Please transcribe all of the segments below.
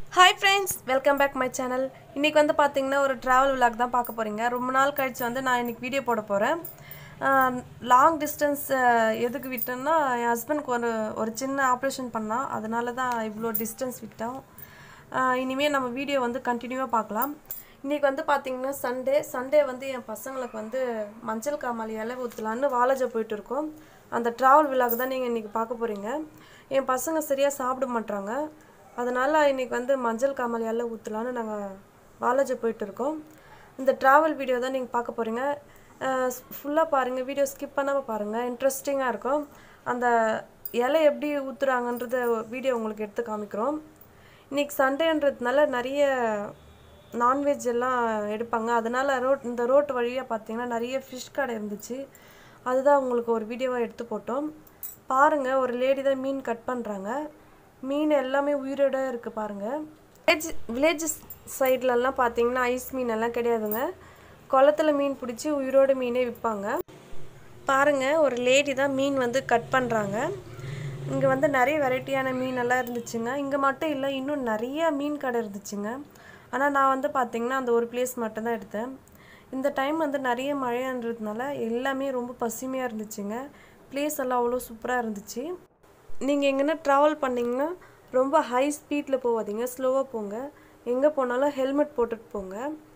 hi friends welcome back my channel இன்றைக்கி வந்து பார்த்தீங்கன்னா ஒரு ட்ராவல் vlog தான் பார்க்க போகிறீங்க ரொம்ப நாள் கழிச்சு வந்து நான் இன்றைக்கி வீடியோ போட போகிறேன் லாங் டிஸ்டன்ஸ் எதுக்கு விட்டேன்னா என் ஹஸ்பண்ட்க்கு ஒரு ஒரு சின்ன ஆப்ரேஷன் பண்ணா அதனால தான் இவ்வளோ டிஸ்டன்ஸ் விட்டோம் இனிமேல் நம்ம வீடியோ வந்து கண்டினியூவாக பார்க்கலாம் இன்றைக்கி வந்து பார்த்தீங்கன்னா சண்டே சண்டே வந்து என் பசங்களுக்கு வந்து மஞ்சள் காமாலி இலை ஊற்றலான்னு வாலாஜா போயிட்டு இருக்கோம் அந்த ட்ராவல் விழாக்கு தான் நீங்கள் இன்றைக்கி பார்க்க போகிறீங்க என் பசங்க சரியாக சாப்பிட மாட்றாங்க அதனால் இன்றைக்கி வந்து மஞ்சள் காமாலி இலை ஊற்றலான்னு நாங்கள் வாலாஜா போயிட்டு இருக்கோம் இந்த ட்ராவல் வீடியோ தான் நீங்கள் பார்க்க போகிறீங்க ஃபுல்லாக பாருங்கள் வீடியோ ஸ்கிப் பண்ணாமல் பாருங்கள் இன்ட்ரெஸ்டிங்காக இருக்கும் அந்த இலை எப்படி ஊற்றுறாங்கன்றத வீடியோ உங்களுக்கு எடுத்து காமிக்கிறோம் இன்றைக்கி சண்டேன்றதுனால நிறைய நான்வெஜ் எல்லாம் எடுப்பாங்க அதனால் ரோட் இந்த ரோட்டு வழியாக பார்த்தீங்கன்னா நிறைய ஃபிஷ் கடை இருந்துச்சு அதுதான் உங்களுக்கு ஒரு வீடியோவாக எடுத்து போட்டோம் பாருங்கள் ஒரு லேடி தான் மீன் கட் பண்ணுறாங்க மீன் எல்லாமே உயிரோட இருக்குது பாருங்கள் வில்லேஜ் வில்லேஜ் சைட்லலாம் பார்த்தீங்கன்னா ஐஸ் மீன் எல்லாம் கிடையாதுங்க குளத்துல மீன் பிடிச்சி உயிரோட மீனே விற்பாங்க பாருங்க ஒரு லேடி தான் மீன் வந்து கட் பண்ணுறாங்க இங்கே வந்து நிறைய வெரைட்டியான மீன் எல்லாம் இருந்துச்சுங்க இங்கே மட்டும் இல்லை இன்னும் நிறைய மீன் கடை இருந்துச்சுங்க ஆனால் நான் வந்து பார்த்தீங்கன்னா அந்த ஒரு பிளேஸ் மட்டும் தான் எடுத்தேன் இந்த டைம் வந்து நிறைய மழைன்றதுனால எல்லாமே ரொம்ப பசுமையாக இருந்துச்சுங்க பிளேஸ் எல்லாம் அவ்வளோ சூப்பராக இருந்துச்சு நீங்கள் எங்கன்னா ட்ராவல் பண்ணிங்கன்னா ரொம்ப ஹை ஸ்பீடில் போகாதீங்க ஸ்லோவாக போங்க எங்கே போனாலும் ஹெல்மெட் போட்டுட்டு போங்க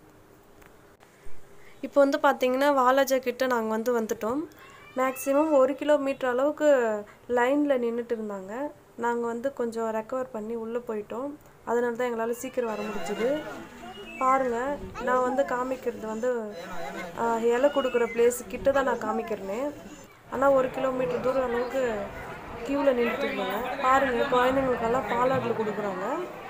இப்போ வந்து பார்த்தீங்கன்னா வாலாஜா கிட்ட நாங்கள் வந்து வந்துட்டோம் மேக்ஸிமம் ஒரு கிலோமீட்டர் அளவுக்கு லைனில் நின்றுட்டு இருந்தாங்க நாங்கள் வந்து கொஞ்சம் ரெக்கவர் பண்ணி உள்ளே போயிட்டோம் அதனால தான் எங்களால் சீக்கிரம் வர முடிஞ்சுது பாருங்கள் நான் வந்து காமிக்கிறது வந்து ஆஹ், இலை கொடுக்குற பிளேஸ் கிட்ட தான் நான் காமிக்கிறேனே ஆனால் ஒரு கிலோமீட்டர் தூரம் அளவுக்கு க்யூவில் நின்றுட்டு இருந்தாங்க பாருங்கள் குழந்தைங்களுக்கெல்லாம் பாலாட்டில் கொடுக்குறாங்க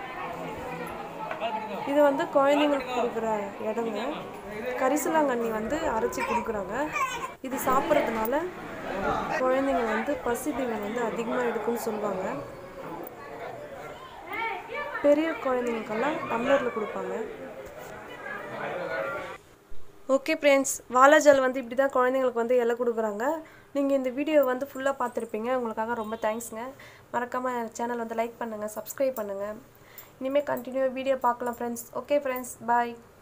இது வந்து குழந்தைங்களுக்கு கொடுக்குற இடங்க கரிசலாங்கண்ணி வந்து அரைச்சி கொடுக்குறாங்க இது சாப்பிட்றதுனால குழந்தைங்க வந்து பசித்தீவன் வந்து அதிகமாக எடுக்கும்னு சொல்லுவாங்க பெரிய குழந்தைங்களுக்கெல்லாம் டம்ளரில் கொடுப்பாங்க ஓகே ஃப்ரெண்ட்ஸ் வாலாஜால் வந்து இப்படி தான் குழந்தைங்களுக்கு வந்து இலை கொடுக்குறாங்க நீங்கள் இந்த வீடியோ வந்து ஃபுல்லாக பார்த்துருப்பீங்க உங்களுக்காக ரொம்ப தேங்க்ஸுங்க மறக்காமல் சேனல் வந்து லைக் பண்ணுங்கள் சப்ஸ்கிரைப் பண்ணுங்கள் இனிமேல் கண்டினியூ வீடியோ பார்க்கலாம் ஃப்ரெண்ட்ஸ் ஓகே ஃப்ரெண்ட்ஸ் பாய்